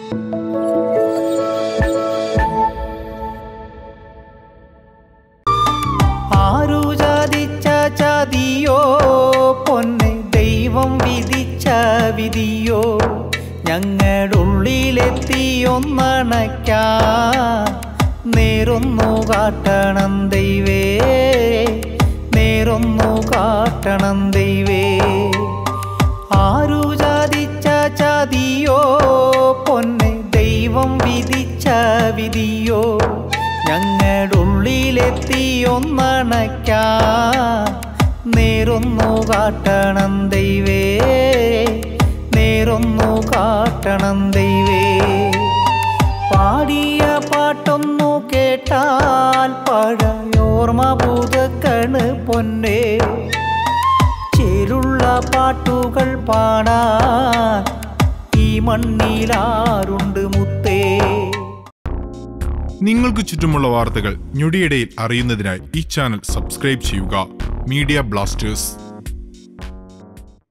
ആരു ചതിച്ച ചതിയോ പൊന്നെ ദൈവം വിധിച്ച വിധിയോ ഞങ്ങളുടെ ഉള്ളിലെത്തിയൊന്നണയ്ക്കാൻ നേരൊന്നു കാട്ടണം ദൈവേ നേരൊന്നു കാട്ടണം ദൈവേ ആരു ചതിച്ച ചതിയോ പൊന്നെ ദൈവം വിധിച്ച വിധിയോ ഞങ്ങളുടെ ഉള്ളിലെത്തിയൊന്നണയ്ക്കാൻ നേരൊന്നു കാട്ടണം ദൈവേ നേരൊന്നു കാട്ടണം ദൈവേ പാടിയ പാട്ടൊന്നു കേട്ടാൽ പഴയോർമ്മ പുതക്കണ് പൊന്നേ ചേരുള്ള പാട്ടുകൾ പാടാൻ ഈ മണ്ണിലാരുണ്ട് മുത്തേ നിങ്ങൾക്ക് ചുറ്റുമുള്ള വാർത്തകൾ ഞൊടിയിടയിൽ അറിയുന്നതിനായി ഈ ചാനൽ സബ്സ്ക്രൈബ് ചെയ്യുക മീഡിയ ബ്ലാസ്റ്റേഴ്സ്